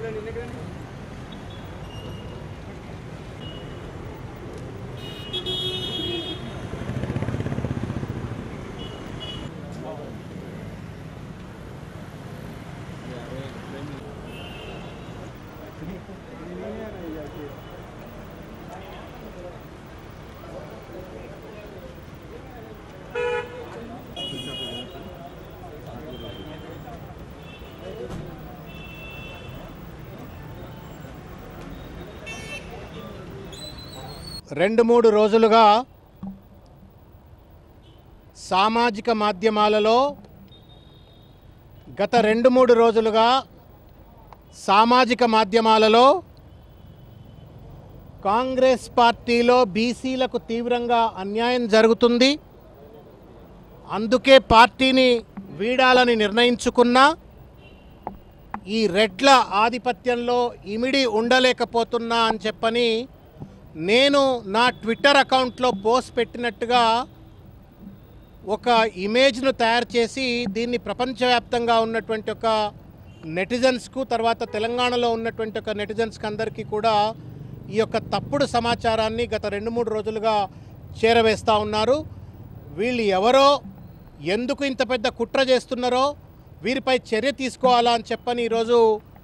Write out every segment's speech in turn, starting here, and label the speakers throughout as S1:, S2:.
S1: రెండు మూడు రోజులుగా సామాజిక మాధ్యమాలలో గత రెండు మూడు రోజులుగా సామాజిక మాధ్యమాలలో కాంగ్రెస్ పార్టీలో బీసీలకు తీవ్రంగా అన్యాయం జరుగుతుంది అందుకే పార్టీని వీడాలని నిర్ణయించుకున్నా ఈ రెడ్ల ఆధిపత్యంలో ఇమిడి ఉండలేకపోతున్నా అని చెప్పని నేను నా ట్విట్టర్ అకౌంట్లో పోస్ట్ పెట్టినట్టుగా ఒక ఇమేజ్ను తయారు చేసి దీన్ని ప్రపంచవ్యాప్తంగా ఉన్నటువంటి ఒక నెటిజన్స్కు తర్వాత తెలంగాణలో ఉన్నటువంటి ఒక నెటిజన్స్కి అందరికీ కూడా ఈ యొక్క తప్పుడు సమాచారాన్ని గత రెండు మూడు రోజులుగా చేరవేస్తూ ఉన్నారు వీళ్ళు ఎవరో ఎందుకు ఇంత పెద్ద కుట్ర చేస్తున్నారో వీరిపై చర్య తీసుకోవాలా అని చెప్పని ఈరోజు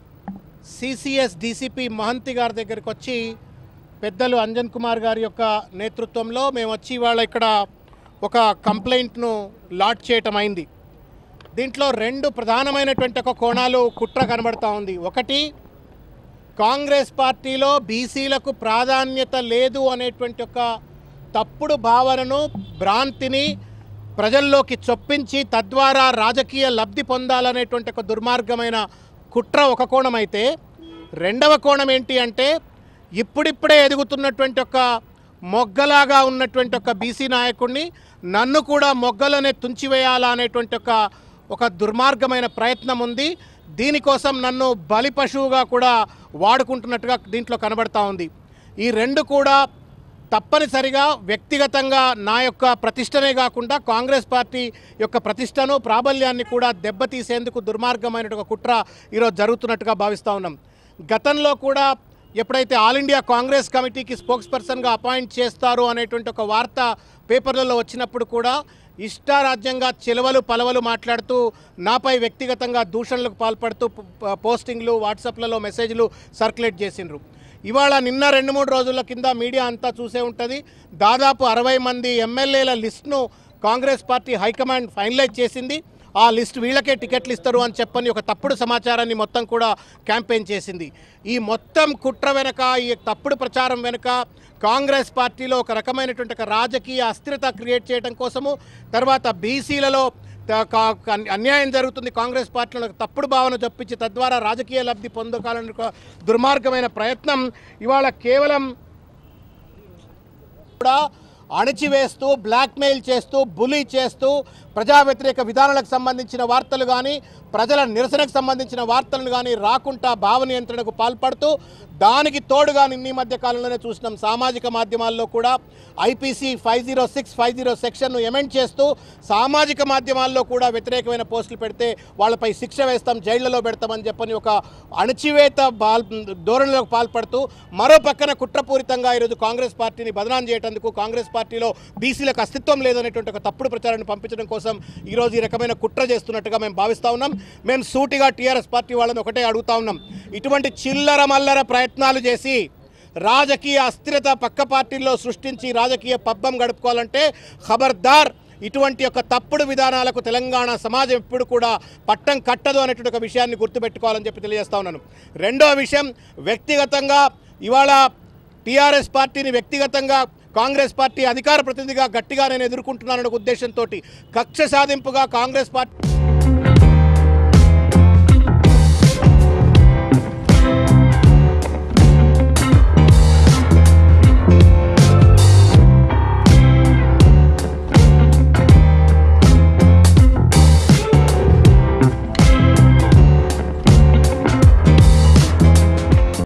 S1: సిసిఎస్ డీసీపీ మహంతి గారి దగ్గరికి వచ్చి పెద్దలు అంజన్ కుమార్ గారి యొక్క నేతృత్వంలో మేము వచ్చి ఇవాళ ఇక్కడ ఒక కంప్లైంట్ను లాట్ చేయటం అయింది దీంట్లో రెండు ప్రధానమైనటువంటి ఒక కోణాలు కుట్ర కనబడతా ఉంది ఒకటి కాంగ్రెస్ పార్టీలో బీసీలకు ప్రాధాన్యత లేదు అనేటువంటి ఒక తప్పుడు భావనను భ్రాంతిని ప్రజల్లోకి చొప్పించి తద్వారా రాజకీయ లబ్ధి పొందాలనేటువంటి ఒక దుర్మార్గమైన కుట్ర ఒక కోణం అయితే రెండవ కోణం ఏంటి అంటే ఇప్పుడిప్పుడే ఎదుగుతున్నటువంటి ఒక మొగ్గలాగా ఉన్నటువంటి ఒక బీసీ నాయకుడిని నన్ను కూడా మొగ్గలోనే తుంచివేయాలా అనేటువంటి ఒక ఒక దుర్మార్గమైన ప్రయత్నం ఉంది దీనికోసం నన్ను బలి పశువుగా కూడా వాడుకుంటున్నట్టుగా దీంట్లో కనబడతా ఉంది ఈ రెండు కూడా తప్పనిసరిగా వ్యక్తిగతంగా నా యొక్క ప్రతిష్టనే కాకుండా కాంగ్రెస్ పార్టీ యొక్క ప్రతిష్టను ప్రాబల్యాన్ని కూడా దెబ్బతీసేందుకు దుర్మార్గమైన ఒక కుట్ర ఈరోజు జరుగుతున్నట్టుగా భావిస్తూ ఉన్నాం గతంలో కూడా ఎప్పుడైతే ఆల్ ఇండియా కాంగ్రెస్ కమిటీకి స్పోక్స్ పర్సన్గా అపాయింట్ చేస్తారు అనేటువంటి ఒక వార్త పేపర్లలో వచ్చినప్పుడు కూడా ఇష్టారాజ్యంగా చిలవలు పలవలు మాట్లాడుతూ నాపై వ్యక్తిగతంగా దూషణలకు పాల్పడుతూ ప- పోస్టింగ్లు వాట్సాప్లలో మెసేజ్లు సర్క్యులేట్ చేసిండ్రు ఇవాళ నిన్న రెండు మూడు రోజుల కింద మీడియా అంతా చూసే ఉంటుంది దాదాపు అరవై మంది ఎమ్మెల్యేల లిస్ట్ను కాంగ్రెస్ పార్టీ హైకమాండ్ ఫైనలైజ్ చేసింది ఆ లిస్ట్ వీళ్ళకే టికెట్లు ఇస్తారు అని చెప్పని ఒక తప్పుడు సమాచారాన్ని మొత్తం కూడా క్యాంపెయిన్ చేసింది ఈ మొత్తం కుట్ర వెనక ఈ తప్పుడు ప్రచారం వెనుక కాంగ్రెస్ పార్టీలో ఒక రకమైనటువంటి ఒక రాజకీయ అస్థిరత క్రియేట్ చేయడం కోసము తర్వాత బీసీలలో త- కా- కా- అన్యాయం జరుగుతుంది కాంగ్రెస్ పార్టీలో ఒక తప్పుడు భావన చొప్పించి తద్వారా రాజకీయ లబ్ధి పొందకాలని ఒక దుర్మార్గమైన ప్రయత్నం ఇవాళ కేవలం కూడా అణిచివేస్తూ బ్లాక్మెయిల్ చేస్తూ బులీ చేస్తూ ప్రజా వ్యతిరేక విధానాలకు సంబంధించిన వార్తలు కానీ ప్రజల నిరసనకు సంబంధించిన వార్తలను కానీ రాకుండా భావ నియంత్రణకు పాల్పడుతూ దానికి తోడుగా నిన్న ఈ మధ్య కాలంలోనే చూసినాం సామాజిక మాధ్యమాల్లో కూడా IPC five zero six five zero సెక్షన్ను ఎమెండ్ చేస్తూ సామాజిక మాధ్యమాల్లో కూడా వ్యతిరేకమైన పోస్టులు పెడితే వాళ్ళపై శిక్ష వేస్తాం జైళ్లలో పెడతామని చెప్పని ఒక అణచివేత బాల్ ధోరణిలోకి పాల్పడుతూ మరో పక్కన కుట్రపూరితంగా ఈరోజు కాంగ్రెస్ పార్టీని బదనాం చేయటందుకు కాంగ్రెస్ పార్టీలో బీసీలకు అస్తిత్వం లేదనేటువంటి ఒక తప్పుడు ప్రచారాన్ని పంపించడం కోసం ఈరోజు ఈ రకమైన కుట్ర చేస్తున్నట్టుగా మేము భావిస్తూ ఉన్నాం మేము సూటిగా టీఆర్ఎస్ పార్టీ వాళ్ళని ఒకటే అడుగుతా ఉన్నాం ఇటువంటి చిల్లర మల్లర ప్రయత్నాలు చేసి రాజకీయ అస్థిరత పక్క పార్టీల్లో సృష్టించి రాజకీయ పబ్బం గడుపుకోవాలంటే ఖబర్దార్ ఇటువంటి యొక్క తప్పుడు విధానాలకు తెలంగాణ సమాజం ఎప్పుడు కూడా పట్టం కట్టదు అనేటువంటి ఒక విషయాన్ని గుర్తుపెట్టుకోవాలని చెప్పి తెలియజేస్తా ఉన్నాను రెండో విషయం వ్యక్తిగతంగా ఇవాళ టీఆర్ఎస్ పార్టీని వ్యక్తిగతంగా కాంగ్రెస్ పార్టీ అధికార ప్రతినిధిగా గట్టిగా నేను ఎదుర్కొంటున్నానన్న ఉద్దేశంతో కక్ష సాధింపుగా కాంగ్రెస్ పార్టీ